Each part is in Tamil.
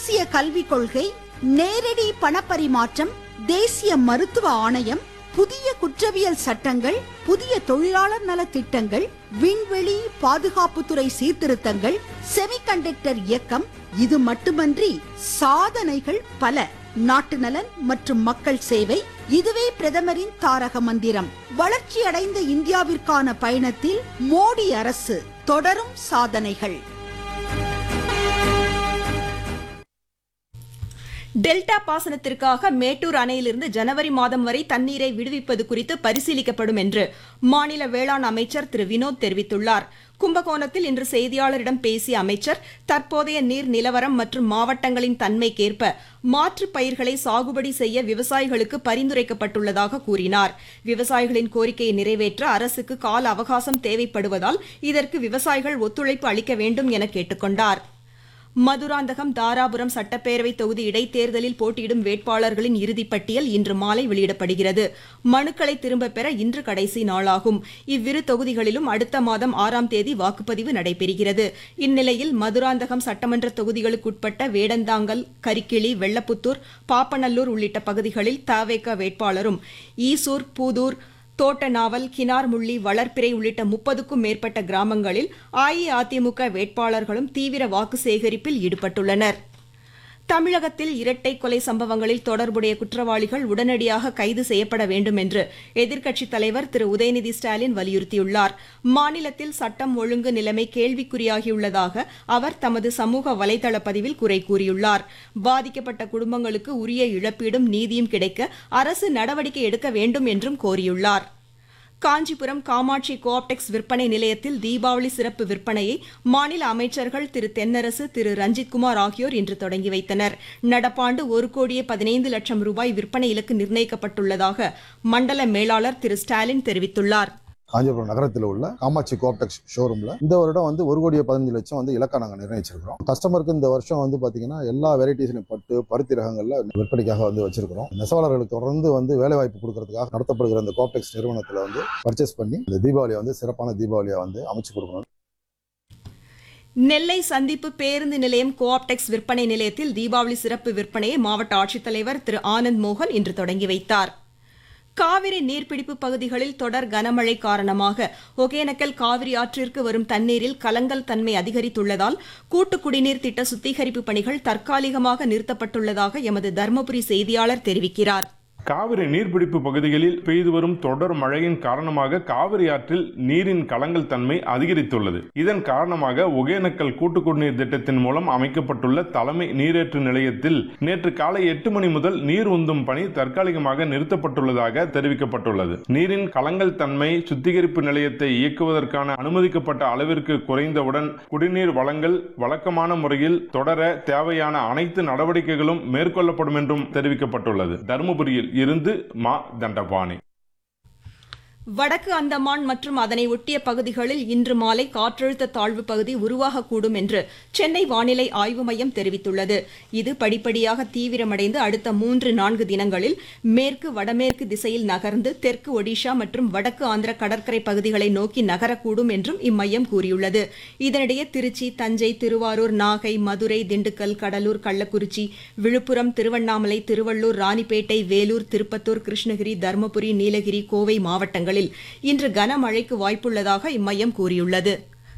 தேசிய கல்விக் கொள்கை நேரடி பணப்பரிமாற்றம் தேசிய மருத்துவ ஆணையம் புதிய குற்றவியல் சட்டங்கள் புதிய தொழிலாளர் நல திட்டங்கள் விண்வெளி பாதுகாப்புத்துறை சீர்திருத்தங்கள் செமிகண்டக்டர் இயக்கம் இது மட்டுமன்றி சாதனைகள் பல நாட்டு நலன் மற்றும் மக்கள் சேவை இதுவே பிரதமரின் தாரக மந்திரம் வளர்ச்சியடைந்த இந்தியாவிற்கான பயணத்தில் மோடி அரசு தொடரும் சாதனைகள் டெல்டா பாசனத்திற்காக மேட்டூர் அணையிலிருந்து ஜனவரி மாதம் வரை தண்ணீரை விடுவிப்பது குறித்து பரிசீலிக்கப்படும் என்று மாநில வேளாண் அமைச்சர் திரு வினோத் தெரிவித்துள்ளார் கும்பகோணத்தில் இன்று செய்தியாளரிடம் பேசிய அமைச்சர் தற்போதைய நீர் நிலவரம் மற்றும் மாவட்டங்களின் தன்மைக்கேற்ப மாற்றுப் பயிர்களை சாகுபடி செய்ய விவசாயிகளுக்கு பரிந்துரைக்கப்பட்டுள்ளதாக கூறினார் விவசாயிகளின் கோரிக்கையை நிறைவேற்ற அரசுக்கு கால அவகாசம் தேவைப்படுவதால் இதற்கு விவசாயிகள் ஒத்துழைப்பு அளிக்க வேண்டும் என கேட்டுக்கொண்டார் மதுராந்தகம் தாராபுரம் சட்டப்பேரவை தொகுதி இடைத்தேர்தலில் போட்டியிடும் வேட்பாளர்களின் இறுதிப் பட்டியல் இன்று மாலை வெளியிடப்படுகிறது மனுக்களை திரும்பப் பெற இன்று கடைசி நாளாகும் இவ்விரு தொகுதிகளிலும் அடுத்த மாதம் ஆறாம் தேதி வாக்குப்பதிவு நடைபெறுகிறது இந்நிலையில் மதுராந்தகம் சட்டமன்ற தொகுதிகளுக்குட்பட்ட வேடந்தாங்கல் கரிக்கிளி வெள்ளப்புத்தூர் பாப்பநல்லூர் உள்ளிட்ட பகுதிகளில் தவேக வேட்பாளரும் ஈசூர் பூதூர் தோட்டநாவல் கினார்முள்ளி வளர்ப்பிறை உள்ளிட்ட முப்பதுக்கும் மேற்பட்ட கிராமங்களில் அஇஅதிமுக வேட்பாளர்களும் தீவிர வாக்கு சேகரிப்பில் ஈடுபட்டுள்ளனர் தமிழகத்தில் இரட்டை கொலை சம்பவங்களில் தொடர்புடைய குற்றவாளிகள் உடனடியாக கைது செய்யப்பட வேண்டும் என்று எதிர்க்கட்சித் தலைவர் திரு உதயநிதி ஸ்டாலின் வலியுறுத்தியுள்ளார் மாநிலத்தில் சட்டம் ஒழுங்கு நிலைமை கேள்விக்குறியாகியுள்ளதாக அவர் தமது சமூக வலைதள பதிவில் குறை கூறியுள்ளார் பாதிக்கப்பட்ட குடும்பங்களுக்கு உரிய இழப்பீடும் நீதியும் கிடைக்க அரசு நடவடிக்கை எடுக்க வேண்டும் என்றும் கோரியுள்ளார் காஞ்சிபுரம் காமாட்சி கோஆப்டெக்ஸ் விற்பனை நிலையத்தில் தீபாவளி சிறப்பு விற்பனையை மாநில அமைச்சர்கள் திரு தென்னரசு திரு ரஞ்சித்குமார் ஆகியோர் இன்று தொடங்கி வைத்தனர் நடப்பாண்டு ஒரு கோடியே பதினைந்து லட்சம் ரூபாய் விற்பனை இலக்கு நிர்ணயிக்கப்பட்டுள்ளதாக மண்டல மேலாளர் திரு ஸ்டாலின் தெரிவித்துள்ளார் காஞ்சிபுரம் நகரத்தில் உள்ள காமாட்சி கோப்டெக்ஸ் ஷோரூம்ல இந்த வருடம் வந்து ஒரு கோடியே பதினஞ்சு லட்சம் வந்து இலக்கா நாங்கள் நிர்ணயிச்சிருக்கிறோம் கஸ்டமருக்கு இந்த வருஷம் வந்து பாத்தீங்கன்னா எல்லா வெரைட்டிஸ்லையும் பட்டு பருத்தி ரகங்கள்ல விற்பனைக்காக வந்து வச்சிருக்கிறோம் நெசவாளர்களுக்கு தொடர்ந்து வந்து வேலை வாய்ப்பு கொடுக்கறதுக்காக நடத்தப்படுகிற இந்த கோப்டெக்ஸ் நிறுவனத்தில் வந்து பர்ச்சேஸ் பண்ணி இந்த தீபாவளியை வந்து சிறப்பான தீபாவளியை வந்து அமைச்சு கொடுக்கணும் நெல்லை சந்திப்பு பேருந்து நிலையம் கோஆப்டெக்ஸ் விற்பனை நிலையத்தில் தீபாவளி சிறப்பு விற்பனையை மாவட்ட ஆட்சித்தலைவர் திரு ஆனந்த் மோகன் இன்று தொடங்கி வைத்தார் காவிரி நீர்பிடிப்பு பகுதிகளில் தொடர் கனமழை காரணமாக ஒகேனக்கல் காவிரி ஆற்றிற்கு வரும் தண்ணீரில் கலங்கல் தன்மை அதிகரித்துள்ளதால் கூட்டு குடிநீர் திட்ட சுத்திகரிப்பு பணிகள் தற்காலிகமாக நிறுத்தப்பட்டுள்ளதாக எமது தருமபுரி செய்தியாளர் தெரிவிக்கிறார் காவிரி நீர்பிடிப்பு பகுதிகளில் பெய்து வரும் தொடர் மழையின் காரணமாக காவிரி ஆற்றில் நீரின் கலங்கல் தன்மை அதிகரித்துள்ளது இதன் காரணமாக ஒகேனக்கல் கூட்டு குடிநீர் திட்டத்தின் மூலம் அமைக்கப்பட்டுள்ள தலைமை நீரேற்று நிலையத்தில் நேற்று காலை எட்டு மணி முதல் நீர் உந்தும் பணி தற்காலிகமாக நிறுத்தப்பட்டுள்ளதாக தெரிவிக்கப்பட்டுள்ளது நீரின் கலங்கல் தன்மை சுத்திகரிப்பு நிலையத்தை இயக்குவதற்கான அனுமதிக்கப்பட்ட அளவிற்கு குறைந்தவுடன் குடிநீர் வழங்கல் வழக்கமான முறையில் தொடர தேவையான அனைத்து நடவடிக்கைகளும் மேற்கொள்ளப்படும் என்றும் தெரிவிக்கப்பட்டுள்ளது தருமபுரியில் இருந்து மா தண்டபாணி வடக்கு அந்தமான் மற்றும் அதனை ஒட்டிய பகுதிகளில் இன்று மாலை காற்றழுத்த தாழ்வு பகுதி உருவாகக்கூடும் என்று சென்னை வானிலை ஆய்வு மையம் தெரிவித்துள்ளது இது படிப்படியாக தீவிரமடைந்து அடுத்த மூன்று நான்கு தினங்களில் மேற்கு வடமேற்கு திசையில் நகர்ந்து தெற்கு ஒடிஷா மற்றும் வடக்கு ஆந்திர கடற்கரை பகுதிகளை நோக்கி நகரக்கூடும் என்றும் இம்மையம் கூறியுள்ளது இதனிடையே திருச்சி தஞ்சை திருவாரூர் நாகை மதுரை திண்டுக்கல் கடலூர் கள்ளக்குறிச்சி விழுப்புரம் திருவண்ணாமலை திருவள்ளூர் ராணிப்பேட்டை வேலூர் திருப்பத்தூர் கிருஷ்ணகிரி தருமபுரி நீலகிரி கோவை மாவட்டங்களில் இன்று கனமழைக்கு வாய்ப்புள்ளதாக இம்மையம் கூறியுள்ளது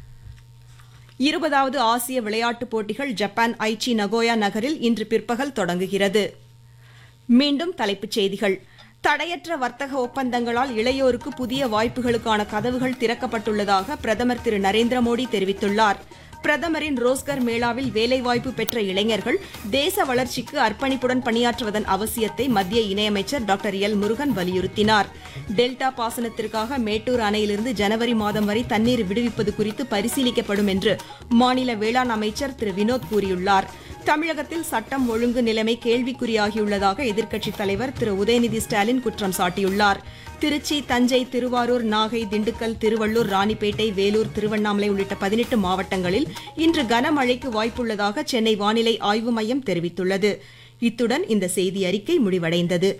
இருபதாவது ஆசிய விளையாட்டுப் போட்டிகள் ஜப்பான் ஐச்சி நகோயா நகரில் இன்று பிற்பகல் தொடங்குகிறது மீண்டும் தலைப்புச் செய்திகள் தடையற்ற வர்த்தக ஒப்பந்தங்களால் இளையோருக்கு புதிய வாய்ப்புகளுக்கான கதவுகள் திறக்கப்பட்டுள்ளதாக பிரதமர் திரு நரேந்திர மோடி தெரிவித்துள்ளார் பிரதமரின் ரோஸ்கர் மேளாவில் வேலைவாய்ப்பு பெற்ற இளைஞர்கள் தேச வளர்ச்சிக்கு அர்ப்பணிப்புடன் பணியாற்றுவதன் அவசியத்தை மத்திய இணையமைச்சர் டாக்டர் எல் முருகன் வலியுறுத்தினார் டெல்டா பாசனத்திற்காக மேட்டூர் அணையிலிருந்து ஜனவரி மாதம் வரை தண்ணீர் விடுவிப்பது குறித்து பரிசீலிக்கப்படும் என்று மாநில வேளாண் அமைச்சர் திரு வினோத் கூறியுள்ளார் தமிழகத்தில் சட்டம் ஒழுங்கு நிலைமை கேள்விக்குறியாகியுள்ளதாக எதிர்க்கட்சித் தலைவர் திரு உதயநிதி ஸ்டாலின் குற்றம் சாட்டியுள்ளார் திருச்சி தஞ்சை திருவாரூர் நாகை திண்டுக்கல் திருவள்ளூர் ராணிப்பேட்டை வேலூர் திருவண்ணாமலை உள்ளிட்ட பதினெட்டு மாவட்டங்களில் இன்று கனமழைக்கு வாய்ப்புள்ளதாக சென்னை வானிலை ஆய்வு மையம் தெரிவித்துள்ளது இத்துடன் இந்த செய்தி அறிக்கை முடிவடைந்தது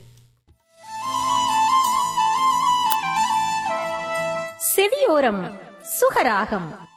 செவியோரம் சுகராகம்